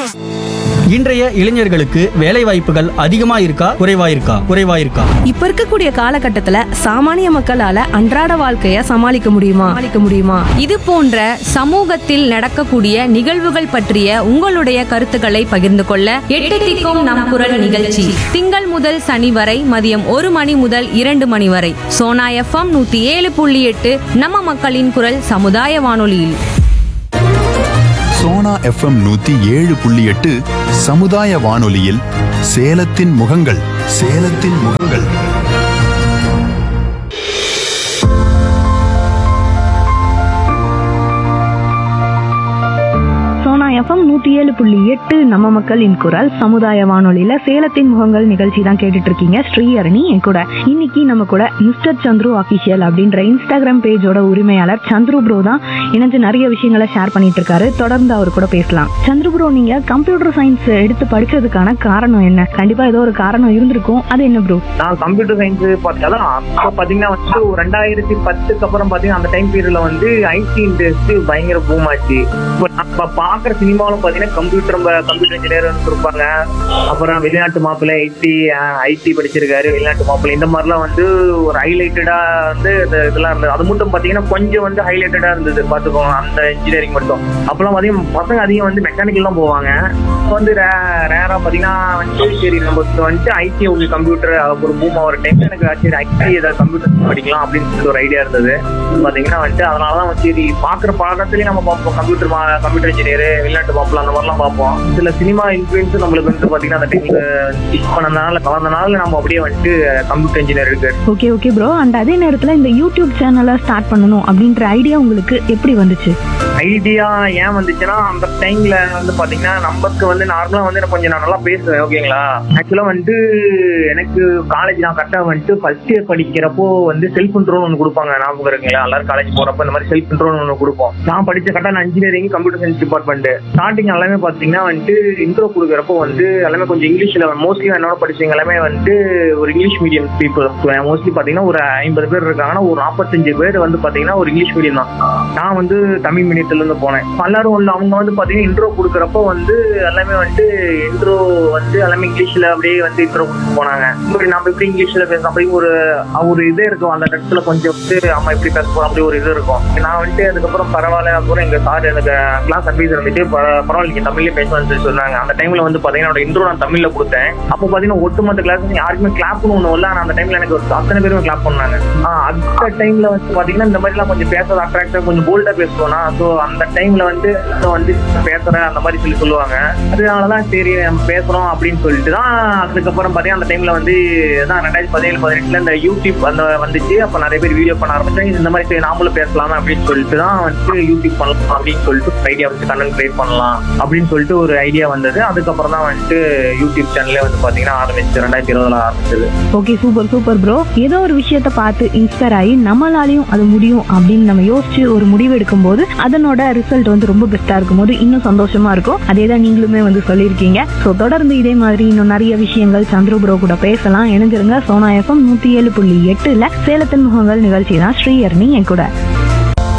இன்றைய இளைஞர்களுக்கு வேலை வாய்ப்புகள் அதிகமா இருக்கா குறைவா இருக்கா குறைவா இருக்கா இப்ப இருக்கக்கூடிய காலகட்டத்துல சாமானிய மக்களால அன்றாட வாழ்க்கைய சமாளிக்க முடியுமா சமாளிக்க முடியுமா இது போன்ற சமூகத்தில் நடக்கக்கூடிய நிகழ்வுகள் பற்றிய உங்களுடைய கருத்துக்களை பகிர்ந்து கொள்ள எட்டு திக்கும் நம் குரல் நிகழ்ச்சி திங்கள் முதல் சனி வரை மதியம் ஒரு மணி முதல் இரண்டு மணி வரை சோனா எஃப்எம் நூத்தி ஏழு புள்ளி எட்டு நம்ம மக்களின் குரல் சமுதாய வானொலியில் சோனா எஃப்எம் நூத்தி ஏழு புள்ளி எட்டு சமுதாய வானொலியில் சேலத்தின் முகங்கள் சேலத்தின் முகங்கள் சோனா எஃப்எம் நூத்தி ஏழு புள்ளி எட்டு நம்ம மக்களின் குரல் சமுதாய வானொலியில சேலத்தின் முகங்கள் நிகழ்ச்சி தான் கேட்டுட்டு இருக்கீங்க ஸ்ரீஹரணி என் கூட இன்னைக்கு நம்ம கூட மிஸ்டர் சந்துரு அபிஷியல் அப்படின்ற இன்ஸ்டாகிராம் பேஜோட உரிமையாளர் சந்துரு ப்ரோ தான் இணைஞ்சு நிறைய விஷயங்களை ஷேர் பண்ணிட்டு இருக்காரு தொடர்ந்து அவர் கூட பேசலாம் சந்துரு ப்ரோ நீங்க கம்ப்யூட்டர் சயின்ஸ் எடுத்து படிச்சதுக்கான காரணம் என்ன கண்டிப்பா ஏதோ ஒரு காரணம் இருந்திருக்கும் அது என்ன ப்ரோ நான் கம்ப்யூட்டர் சயின்ஸ் பார்த்தாலும் அப்போ பாத்தீங்கன்னா வந்து ஒரு ரெண்டாயிரத்தி பத்துக்கு அப்புறம் பாத்தீங்கன்னா அந்த டைம் பீரியட்ல வந்து ஐடி இண்டஸ்ட்ரி பயங்கர பூம் ஆச்சு இப்போ நம்ம பாக்குற சினிமாவிலும் பாத்தீங்கன்னா கம்ப்யூட்டர் கம்ப்யூட்டர் இன்ஜினியர் இருப்பாங்க அப்புறம் வெளிநாட்டு மாப்பிள்ளை ஐடி ஐடி படிச்சிருக்காரு வெளிநாட்டு மாப்பிள்ளை இந்த மாதிரிலாம் வந்து ஒரு ஹைலைட்டடா வந்து இந்த இதெல்லாம் இருந்தது அது மட்டும் பாத்தீங்கன்னா கொஞ்சம் வந்து ஹைலைட்டடா இருந்தது பாத்துக்கோங்க அந்த இன்ஜினியரிங் மட்டும் அப்பெல்லாம் பாத்தீங்கன்னா பசங்க அதிகம் வந்து மெக்கானிக்கல் தான் போவாங்க இப்போ வந்து ரேரா பாத்தீங்கன்னா வந்து சரி நம்ம இப்ப வந்துட்டு ஐடி உங்களுக்கு கம்ப்யூட்டர் ஒரு பூம் ஆகிற டைம் எனக்கு சரி ஐடி ஏதாவது கம்ப்யூட்டர் படிக்கலாம் அப்படின்னு சொல்லிட்டு ஒரு ஐடியா இருந்தது பாத்தீங்கன்னா வந்துட்டு அதனாலதான் வந்து சரி பாக்குற பாடத்துலயும் நம்ம பார்ப்போம் கம்ப்யூட்டர் கம்ப்யூட்டர் இன்ஜினியர் வெளிநாட்டு பார்ப்போம் அந்த மாதிரிலாம் பார்ப்போம் சில சினிமா இன்ஃபுளுன்ஸ் நம்மளுக்கு வந்து பாத்தீங்கன்னா அந்த டைம்ல ஸ்டிச் பண்ணனால கலந்தனால நம்ம அப்படியே வந்துட்டு கம்ப்யூட்டர் இன்ஜினியர் இருக்கு ஓகே ஓகே ப்ரோ அண்ட் அதே நேரத்துல இந்த யூடியூப் சேனலை ஸ்டார்ட் பண்ணணும் அப்படின்ற ஐடியா உங்களுக்கு எப்படி வந்துச்சு ஐடியா ஏன் வந்துச்சுன்னா அந்த டைம்ல வந்து பாத்தீங்கன்னா நமக்கு வந்து நார்மலா வந்து நான் கொஞ்சம் நான் நல்லா பேசுவேன் ஓகேங்களா ஆக்சுவலா வந்துட்டு எனக்கு காலேஜ் நான் கரெக்டா வந்துட்டு ஃபர்ஸ்ட் இயர் படிக்கிறப்போ வந்து செல்ஃப் கண்ட்ரோல் ஒன்று கொடுப்பாங்க ஞாபகம் இருக்குங்களா எல்லாரும் காலேஜ் போறப்ப இந்த மாதிரி செல்ஃப் கண்ட்ரோல் ஒன்று கொடுப்போம் நான் படிச்ச கரெக்டா நான் engineering computer science department starting எல்லாமே பாத்தீங்கன்னா வந்துட்டு இன்ட்ரோ கொடுக்குறப்போ வந்து எல்லாமே கொஞ்சம் இங்கிலீஷ்ல மோஸ்ட்லி என்னோட படிச்சவங்க எல்லாமே வந்துட்டு ஒரு இங்கிலீஷ் மீடியம் பீப்புள் மோஸ்ட்லி பாத்தீங்கன்னா ஒரு ஐம்பது பேர் இருக்காங்கன்னா ஒரு நாற்பத்தஞ்சு பேர் வந்து பாத்தீங்கன்னா ஒரு இங்கிலீஷ் மீடியம் தான் நான் வந்து தமிழ் மீடியத்துல இருந்து போனேன் எல்லாரும் வந்து அவங்க வந்து பாத்தீங்கன்னா இன்ட்ரோ கொடுக்குறப்போ வந்து எல்லாமே வந்துட்டு இன்ட்ரோ வந்து எல்லாமே இங்கிலீஷ்ல அப்படியே வந்து இன்ட்ரோ கொடுத்து போனாங்க இப்படி நம்ம இப்படி இங்கிலீஷ்ல பேசலாம் அப்படி ஒரு ஒரு இது இருக்கும் அந்த இடத்துல கொஞ்சம் வந்து அம்மா இப்படி பேச போறோம் அப்படி ஒரு இது இருக்கும் நான் வந்துட்டு அதுக்கப்புறம் பரவாயில்ல அப்புறம் எங்க சார் எனக்கு கிளாஸ் அட்வைசர் வந்துட்டு பர- பரவாயில்ல நீங்க தமிழ்ல பேசணும்னு சொல்லி சொன்னாங்க அந்த டைம்ல வந்து பாத்தீங்கன்னா என்னோட இன்ட்ரோ நான் தமிழ்ல கொடுத்தேன் அப்போ பாத்தீங்கன்னா ஒட்டுமொத்த கிளாஸ் யாருக்குமே கிளாப்னு ஒண்ணு இல்ல ஆனா அந்த டைம்ல எனக்கு ஒரு அத்தனை பேரும் கிளாப் பண்ணாங்க ஆஹ் அந்த டைம்ல வந்து பாத்தீங்கன்னா இந்த மாதிரி எல்லாம் கொஞ்சம் பேசுறது அட்ராக்டா கொஞ்சம் போல்டா பேசுவோம்னா சோ அந்த டைம்ல வந்து நான் வந்து பேசுறேன் அந்த மாதிரி சொல்லி சொல்லுவாங்க அதனாலதான் சரி நம்ம பேசுறோம் அப்படின்னு சொல்லிட்டு தான் அதுக்கப்புறம் பாத்தீங்கன்னா அந்த டைம்ல வந்து தான் ரெண்டாயிரத்தி பதினேழு பதினெட்டுல இந்த யூடியூப் அந்த வந்துச்சு அப்ப நிறைய பேர் வீடியோ பண்ண ஆரம்பிச்சாங்க இந்த மாதிரி சரி நாமளும் பேசலாமே அப்படின்னு சொல்லிட்டு தான் வந்து யூடியூப் பண்ணலாம் அப்படின்னு சொல்லிட்டு ஐடியா வச்சு கண்டென்ட் கிரியேட் பண்ணலாம் அப்படின்னு சொல்லிட்டு ஒரு ஐடியா வந்தது அதுக்கப்புறம் தான் வந்துட்டு யூடியூப் சேனல்லே வந்து பாத்தீங்கன்னா ஆரம்பிச்சு ரெண்டாயிரத்தி இருபதுல ஆரம்பிச்சது ஓகே சூப்பர் சூப்பர் ப்ரோ ஏதோ ஒரு விஷயத்த பார்த்து இன்ஸ்பயர் ஆகி நம்மளாலையும் அது முடியும் அப்படின்னு நம்ம யோசிச்சு ஒரு முடிவு எடுக்கும்போது அதனோட ரிசல்ட் வந்து ரொம்ப பெஸ்டா இருக்கும்போது இன்னும் சந்தோஷமா இருக்கும் அதே தான் நீங்களுமே வந்து சொல்லியிருக்கீங்க ஸோ தொடர்ந்து இதே மாதிரி இன்னும் நிறைய விஷயங்கள் சந்துரு ப்ரோ கூட பேசலாம் இணைஞ்சிருங்க சோனா எஃப்எம் நூத்தி ஏழு புள்ளி எட்டுல சேலத்தின் முகங்கள் நிகழ்ச்சி தான் ஸ்ரீஹரணி என் கூட